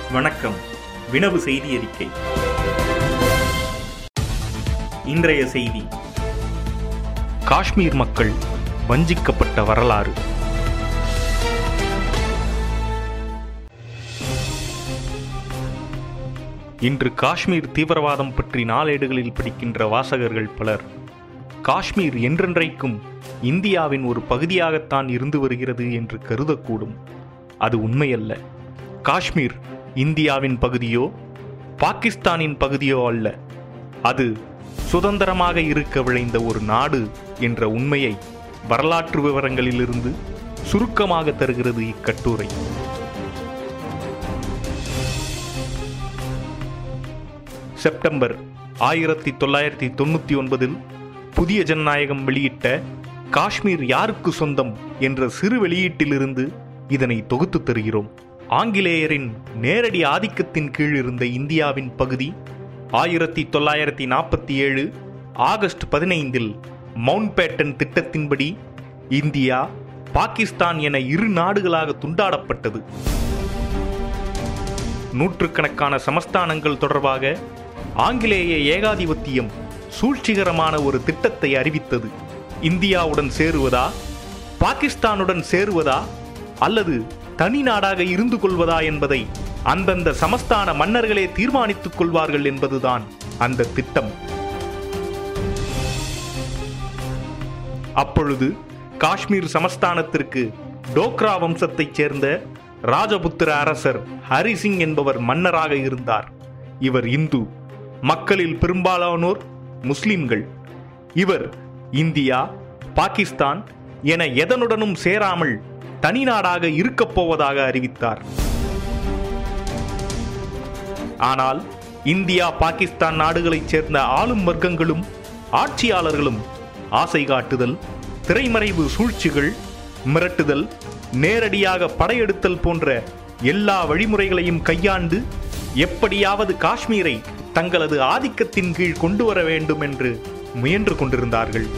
வணக்கம் வினவு செய்தி அறிக்கை இன்றைய செய்தி காஷ்மீர் மக்கள் வஞ்சிக்கப்பட்ட வரலாறு இன்று காஷ்மீர் தீவிரவாதம் பற்றி நாளேடுகளில் படிக்கின்ற வாசகர்கள் பலர் காஷ்மீர் என்றென்றைக்கும் இந்தியாவின் ஒரு பகுதியாகத்தான் இருந்து வருகிறது என்று கருதக்கூடும் அது உண்மையல்ல காஷ்மீர் இந்தியாவின் பகுதியோ பாகிஸ்தானின் பகுதியோ அல்ல அது சுதந்திரமாக இருக்க விளைந்த ஒரு நாடு என்ற உண்மையை வரலாற்று விவரங்களிலிருந்து சுருக்கமாக தருகிறது இக்கட்டுரை செப்டம்பர் ஆயிரத்தி தொள்ளாயிரத்தி தொண்ணூற்றி ஒன்பதில் புதிய ஜனநாயகம் வெளியிட்ட காஷ்மீர் யாருக்கு சொந்தம் என்ற சிறு வெளியீட்டிலிருந்து இதனை தொகுத்து தருகிறோம் ஆங்கிலேயரின் நேரடி ஆதிக்கத்தின் கீழ் இருந்த இந்தியாவின் பகுதி ஆயிரத்தி தொள்ளாயிரத்தி நாற்பத்தி ஏழு ஆகஸ்ட் பதினைந்தில் மவுண்ட் பேட்டன் திட்டத்தின்படி இந்தியா பாகிஸ்தான் என இரு நாடுகளாக துண்டாடப்பட்டது நூற்றுக்கணக்கான சமஸ்தானங்கள் தொடர்பாக ஆங்கிலேய ஏகாதிபத்தியம் சூழ்ச்சிகரமான ஒரு திட்டத்தை அறிவித்தது இந்தியாவுடன் சேருவதா பாகிஸ்தானுடன் சேருவதா அல்லது தனி நாடாக இருந்து கொள்வதா என்பதை அந்தந்த சமஸ்தான மன்னர்களே தீர்மானித்துக் கொள்வார்கள் என்பதுதான் அந்த திட்டம் அப்பொழுது காஷ்மீர் சமஸ்தானத்திற்கு டோக்ரா வம்சத்தைச் சேர்ந்த ராஜபுத்திர அரசர் ஹரிசிங் என்பவர் மன்னராக இருந்தார் இவர் இந்து மக்களில் பெரும்பாலானோர் முஸ்லிம்கள் இவர் இந்தியா பாகிஸ்தான் என எதனுடனும் சேராமல் தனி நாடாக இருக்கப் போவதாக அறிவித்தார் ஆனால் இந்தியா பாகிஸ்தான் நாடுகளைச் சேர்ந்த ஆளும் வர்க்கங்களும் ஆட்சியாளர்களும் ஆசை காட்டுதல் திரைமறைவு சூழ்ச்சிகள் மிரட்டுதல் நேரடியாக படையெடுத்தல் போன்ற எல்லா வழிமுறைகளையும் கையாண்டு எப்படியாவது காஷ்மீரை தங்களது ஆதிக்கத்தின் கீழ் கொண்டு வர வேண்டும் என்று முயன்று கொண்டிருந்தார்கள்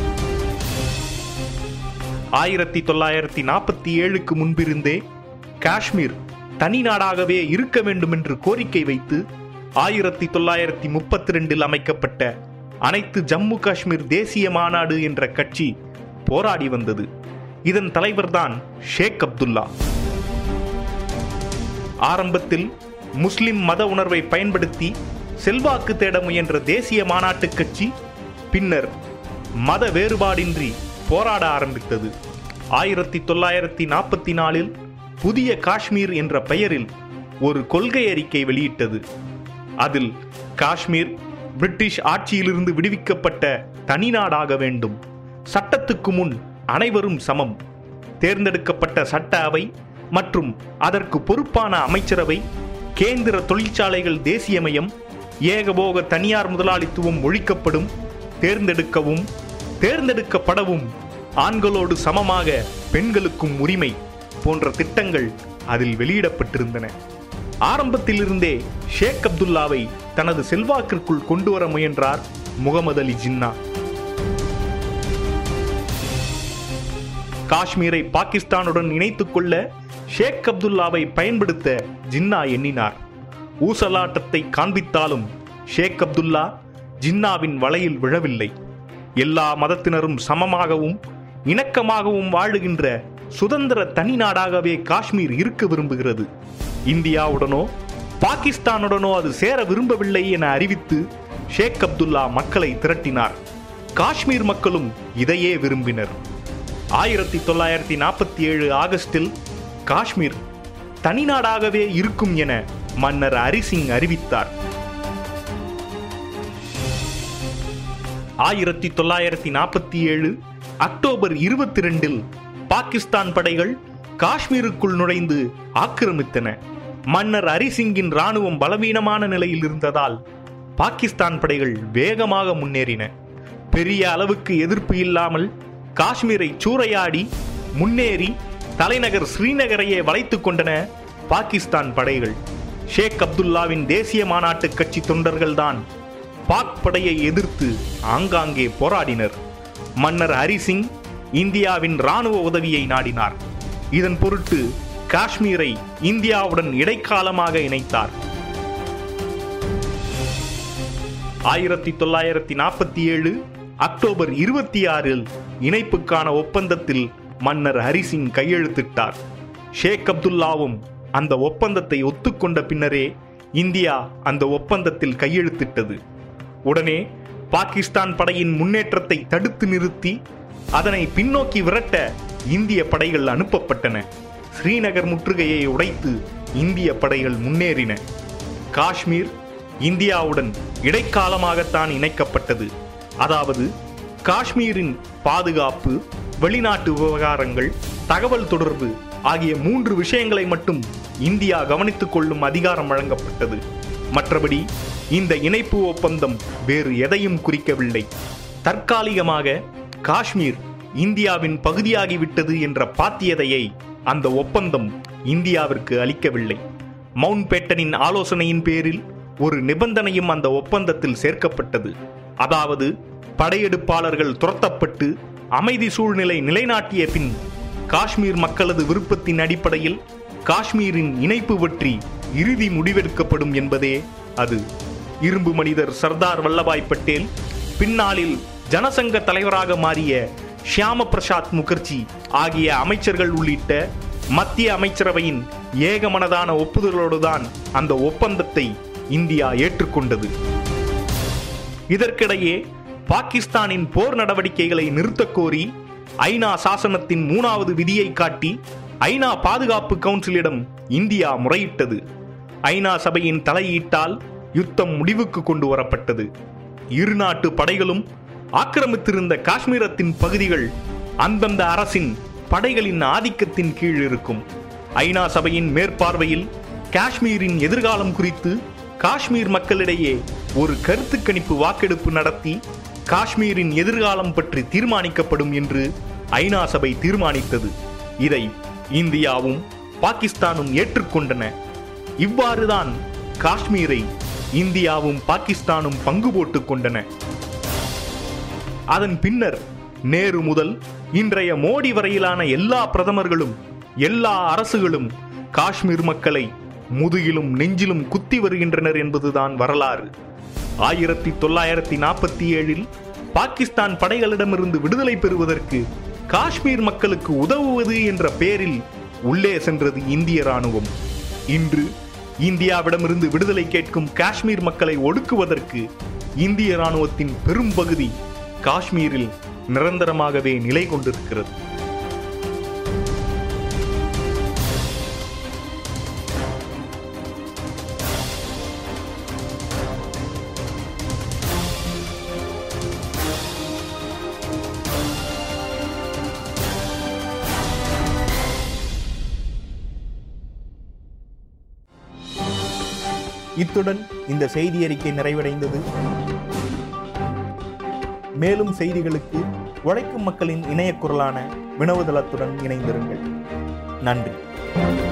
ஆயிரத்தி தொள்ளாயிரத்தி நாற்பத்தி ஏழுக்கு முன்பிருந்தே காஷ்மீர் தனி நாடாகவே இருக்க வேண்டும் என்று கோரிக்கை வைத்து ஆயிரத்தி தொள்ளாயிரத்தி முப்பத்தி ரெண்டில் அமைக்கப்பட்ட அனைத்து ஜம்மு காஷ்மீர் தேசிய மாநாடு என்ற கட்சி போராடி வந்தது இதன் தலைவர்தான் ஷேக் அப்துல்லா ஆரம்பத்தில் முஸ்லிம் மத உணர்வை பயன்படுத்தி செல்வாக்கு தேட முயன்ற தேசிய மாநாட்டுக் கட்சி பின்னர் மத வேறுபாடின்றி போராட ஆரம்பித்தது ஆயிரத்தி தொள்ளாயிரத்தி நாற்பத்தி நாலில் புதிய காஷ்மீர் என்ற பெயரில் ஒரு கொள்கை அறிக்கை வெளியிட்டது அதில் காஷ்மீர் பிரிட்டிஷ் ஆட்சியிலிருந்து விடுவிக்கப்பட்ட தனி நாடாக வேண்டும் சட்டத்துக்கு முன் அனைவரும் சமம் தேர்ந்தெடுக்கப்பட்ட சட்ட அவை மற்றும் அதற்கு பொறுப்பான அமைச்சரவை கேந்திர தொழிற்சாலைகள் தேசியமயம் ஏகபோக தனியார் முதலாளித்துவம் ஒழிக்கப்படும் தேர்ந்தெடுக்கவும் தேர்ந்தெடுக்கப்படவும் ஆண்களோடு சமமாக பெண்களுக்கும் உரிமை போன்ற திட்டங்கள் அதில் வெளியிடப்பட்டிருந்தன ஆரம்பத்திலிருந்தே ஷேக் அப்துல்லாவை தனது செல்வாக்கிற்குள் கொண்டு வர முயன்றார் முகமது அலி ஜின்னா காஷ்மீரை பாகிஸ்தானுடன் இணைத்துக் கொள்ள ஷேக் அப்துல்லாவை பயன்படுத்த ஜின்னா எண்ணினார் ஊசலாட்டத்தை காண்பித்தாலும் ஷேக் அப்துல்லா ஜின்னாவின் வலையில் விழவில்லை எல்லா மதத்தினரும் சமமாகவும் இணக்கமாகவும் வாழுகின்ற சுதந்திர தனி நாடாகவே காஷ்மீர் இருக்க விரும்புகிறது இந்தியாவுடனோ பாகிஸ்தானுடனோ அது சேர விரும்பவில்லை என அறிவித்து ஷேக் அப்துல்லா மக்களை திரட்டினார் காஷ்மீர் மக்களும் இதையே விரும்பினர் ஆயிரத்தி தொள்ளாயிரத்தி நாற்பத்தி ஏழு ஆகஸ்டில் காஷ்மீர் தனி நாடாகவே இருக்கும் என மன்னர் ஹரிசிங் அறிவித்தார் ஆயிரத்தி தொள்ளாயிரத்தி நாற்பத்தி ஏழு அக்டோபர் இருபத்தி ரெண்டில் பாகிஸ்தான் படைகள் காஷ்மீருக்குள் நுழைந்து ஆக்கிரமித்தன மன்னர் ஹரிசிங்கின் ராணுவம் பலவீனமான நிலையில் இருந்ததால் பாகிஸ்தான் படைகள் வேகமாக முன்னேறின பெரிய அளவுக்கு எதிர்ப்பு இல்லாமல் காஷ்மீரை சூறையாடி முன்னேறி தலைநகர் ஸ்ரீநகரையே வளைத்துக் கொண்டன பாகிஸ்தான் படைகள் ஷேக் அப்துல்லாவின் தேசிய மாநாட்டு கட்சி தொண்டர்கள்தான் பாக் படையை எதிர்த்து ஆங்காங்கே போராடினர் மன்னர் ஹரிசிங் இந்தியாவின் ராணுவ உதவியை நாடினார் இதன் பொருட்டு காஷ்மீரை இந்தியாவுடன் இடைக்காலமாக இணைத்தார் ஆயிரத்தி தொள்ளாயிரத்தி நாற்பத்தி ஏழு அக்டோபர் இருபத்தி ஆறில் இணைப்புக்கான ஒப்பந்தத்தில் மன்னர் ஹரிசிங் கையெழுத்திட்டார் ஷேக் அப்துல்லாவும் அந்த ஒப்பந்தத்தை ஒத்துக்கொண்ட பின்னரே இந்தியா அந்த ஒப்பந்தத்தில் கையெழுத்திட்டது உடனே பாகிஸ்தான் படையின் முன்னேற்றத்தை தடுத்து நிறுத்தி அதனை பின்னோக்கி விரட்ட இந்திய படைகள் அனுப்பப்பட்டன ஸ்ரீநகர் முற்றுகையை உடைத்து இந்திய படைகள் முன்னேறின காஷ்மீர் இந்தியாவுடன் இடைக்காலமாகத்தான் இணைக்கப்பட்டது அதாவது காஷ்மீரின் பாதுகாப்பு வெளிநாட்டு விவகாரங்கள் தகவல் தொடர்பு ஆகிய மூன்று விஷயங்களை மட்டும் இந்தியா கவனித்துக் கொள்ளும் அதிகாரம் வழங்கப்பட்டது மற்றபடி இந்த இணைப்பு ஒப்பந்தம் வேறு எதையும் குறிக்கவில்லை தற்காலிகமாக காஷ்மீர் இந்தியாவின் பகுதியாகிவிட்டது என்ற பாத்தியதையை அந்த ஒப்பந்தம் இந்தியாவிற்கு அளிக்கவில்லை மவுண்ட் பேட்டனின் ஆலோசனையின் பேரில் ஒரு நிபந்தனையும் அந்த ஒப்பந்தத்தில் சேர்க்கப்பட்டது அதாவது படையெடுப்பாளர்கள் துரத்தப்பட்டு அமைதி சூழ்நிலை நிலைநாட்டிய பின் காஷ்மீர் மக்களது விருப்பத்தின் அடிப்படையில் காஷ்மீரின் இணைப்பு பற்றி இறுதி முடிவெடுக்கப்படும் என்பதே அது இரும்பு மனிதர் சர்தார் வல்லபாய் பட்டேல் பின்னாளில் ஜனசங்க தலைவராக மாறிய ஷியாம பிரசாத் முகர்ஜி ஆகிய அமைச்சர்கள் உள்ளிட்ட மத்திய அமைச்சரவையின் ஏகமனதான ஒப்புதலோடுதான் அந்த ஒப்பந்தத்தை இந்தியா ஏற்றுக்கொண்டது இதற்கிடையே பாகிஸ்தானின் போர் நடவடிக்கைகளை நிறுத்தக் கோரி ஐநா சாசனத்தின் மூணாவது விதியை காட்டி ஐநா பாதுகாப்பு கவுன்சிலிடம் இந்தியா முறையிட்டது ஐநா சபையின் தலையீட்டால் யுத்தம் முடிவுக்கு கொண்டு வரப்பட்டது இரு நாட்டு படைகளும் ஆக்கிரமித்திருந்த காஷ்மீரத்தின் பகுதிகள் அந்தந்த அரசின் படைகளின் ஆதிக்கத்தின் கீழ் இருக்கும் ஐநா சபையின் மேற்பார்வையில் காஷ்மீரின் எதிர்காலம் குறித்து காஷ்மீர் மக்களிடையே ஒரு கருத்து கணிப்பு வாக்கெடுப்பு நடத்தி காஷ்மீரின் எதிர்காலம் பற்றி தீர்மானிக்கப்படும் என்று ஐநா சபை தீர்மானித்தது இதை இந்தியாவும் பாகிஸ்தானும் ஏற்றுக்கொண்டன இவ்வாறுதான் காஷ்மீரை இந்தியாவும் பாகிஸ்தானும் பங்கு போட்டுக் கொண்டன அதன் பின்னர் நேரு முதல் இன்றைய மோடி வரையிலான எல்லா பிரதமர்களும் எல்லா அரசுகளும் காஷ்மீர் மக்களை முதுகிலும் நெஞ்சிலும் குத்தி வருகின்றனர் என்பதுதான் வரலாறு ஆயிரத்தி தொள்ளாயிரத்தி நாற்பத்தி ஏழில் பாகிஸ்தான் படைகளிடமிருந்து விடுதலை பெறுவதற்கு காஷ்மீர் மக்களுக்கு உதவுவது என்ற பெயரில் உள்ளே சென்றது இந்திய ராணுவம் இன்று இந்தியாவிடமிருந்து விடுதலை கேட்கும் காஷ்மீர் மக்களை ஒடுக்குவதற்கு இந்திய ராணுவத்தின் பெரும் பகுதி காஷ்மீரில் நிரந்தரமாகவே நிலை கொண்டிருக்கிறது இத்துடன் இந்த செய்தி அறிக்கை நிறைவடைந்தது மேலும் செய்திகளுக்கு உழைக்கும் மக்களின் இணைய குரலான வினவுதளத்துடன் இணைந்திருங்கள் நன்றி